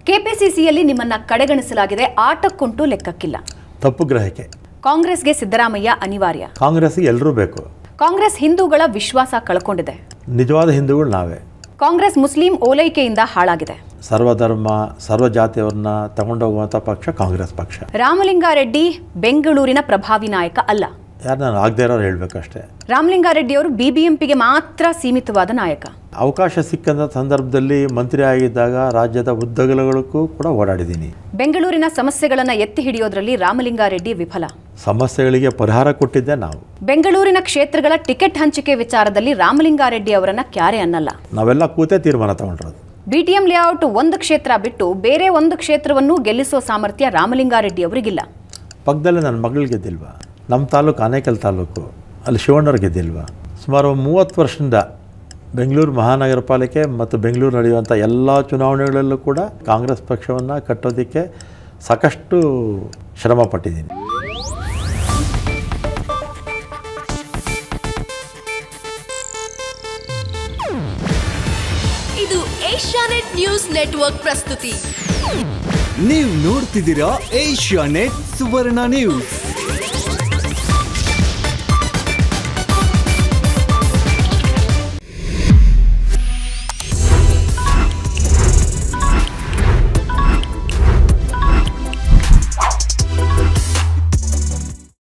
ಕೆಪಿಸಿಸಿಯಲ್ಲಿ ನಿಮ್ಮನ್ನ ಕಡೆಗಣಿಸಲಾಗಿದೆ ಆಟಕ್ಕುಂಟು ಲೆಕ್ಕಕ್ಕಿಲ್ಲ ತಪ್ಪು ಗ್ರಹಿಕೆ ಕಾಂಗ್ರೆಸ್ಗೆ ಸಿದ್ದರಾಮಯ್ಯ ಅನಿವಾರ್ಯ ಕಾಂಗ್ರೆಸ್ಗೆ ಎಲ್ಲರೂ ಬೇಕು ಕಾಂಗ್ರೆಸ್ ಹಿಂದೂಗಳ ವಿಶ್ವಾಸ ಕಳ್ಕೊಂಡಿದೆ ನಿಜವಾದ ಹಿಂದೂಗಳು ನಾವೇ ಕಾಂಗ್ರೆಸ್ ಮುಸ್ಲಿಂ ಓಲೈಕೆಯಿಂದ ಹಾಳಾಗಿದೆ ಸರ್ವಧರ್ಮ ಸರ್ವ ಜಾತಿಯವ್ರನ್ನ ತಗೊಂಡೋಗುವಂಥ ಪಕ್ಷ ಕಾಂಗ್ರೆಸ್ ಪಕ್ಷ ರಾಮಲಿಂಗಾರೆಡ್ಡಿ ಬೆಂಗಳೂರಿನ ಪ್ರಭಾವಿ ನಾಯಕ ಅಲ್ಲ ಯಾರು ನಾನು ಆಗದೇ ಇರೋರು ಹೇಳಬೇಕಷ್ಟೇ ರಾಮಲಿಂಗಾರೆಡ್ಡಿ ಅವರು ಬಿಬಿಎಂಪಿಗೆ ಮಾತ್ರ ಸೀಮಿತವಾದ ನಾಯಕ ಅವಕಾಶ ಸಿಕ್ಕಂಥ ಸಂದರ್ಭದಲ್ಲಿ ಮಂತ್ರಿ ಆಗಿದ್ದಾಗ ರಾಜ್ಯದ ಉದ್ದಗಲಗಳಿಗೂ ಕೂಡ ಓಡಾಡಿದ್ದೀನಿ ಬೆಂಗಳೂರಿನ ಸಮಸ್ಯೆಗಳನ್ನು ಎತ್ತಿ ಹಿಡಿಯೋದ್ರಲ್ಲಿ ರಾಮಲಿಂಗಾರೆಡ್ಡಿ ವಿಫಲ ಸಮಸ್ಯೆಗಳಿಗೆ ಪರಿಹಾರ ಕೊಟ್ಟಿದ್ದೆ ನಾವು ಬೆಂಗಳೂರಿನ ಕ್ಷೇತ್ರಗಳ ಟಿಕೆಟ್ ಹಂಚಿಕೆ ವಿಚಾರದಲ್ಲಿ ರಾಮಲಿಂಗಾರೆಡ್ಡಿ ಅವರನ್ನ ಕ್ಯಾರೆ ಅನ್ನಲ್ಲ ನಾವೆಲ್ಲ ಕೂತೇ ತೀರ್ಮಾನ ತಗೊಂಡಿರೋದು ಬಿಟಿಎಂ ಲೇಔಟ್ ಒಂದು ಕ್ಷೇತ್ರ ಬಿಟ್ಟು ಬೇರೆ ಒಂದು ಕ್ಷೇತ್ರವನ್ನು ಗೆಲ್ಲಿಸೋ ಸಾಮರ್ಥ್ಯ ರಾಮಲಿಂಗಾರೆಡ್ಡಿ ಅವರಿಗಿಲ್ಲ ಪಕ್ಕದಲ್ಲೇ ನನ್ನ ಮಗಳು ಗೆದ್ದಿಲ್ವಾ ನಮ್ಮ ತಾಲೂಕು ಆನೇಕಲ್ ತಾಲೂಕು ಅಲ್ಲಿ ಶಿವಣ್ಣವ್ರು ಗೆದ್ದಿಲ್ವಾ ಸುಮಾರು ಮೂವತ್ತು ವರ್ಷದಿಂದ ಬೆಂಗಳೂರು ಮಹಾನಗರ ಪಾಲಿಕೆ ಮತ್ತು ಬೆಂಗಳೂರು ನಡೆಯುವಂಥ ಎಲ್ಲ ಚುನಾವಣೆಗಳಲ್ಲೂ ಕೂಡ ಕಾಂಗ್ರೆಸ್ ಪಕ್ಷವನ್ನು ಕಟ್ಟೋದಕ್ಕೆ ಸಾಕಷ್ಟು ಶ್ರಮ ಪಟ್ಟಿದ್ದೀನಿ ಇದು ಏಷ್ಯಾನೆಟ್ ನ್ಯೂಸ್ ನೆಟ್ವರ್ಕ್ ಪ್ರಸ್ತುತಿ ನೀವು ನೋಡ್ತಿದ್ದೀರಾ ಏಷ್ಯಾ ನೆಟ್ ಸುವರ್ಣ ನ್ಯೂಸ್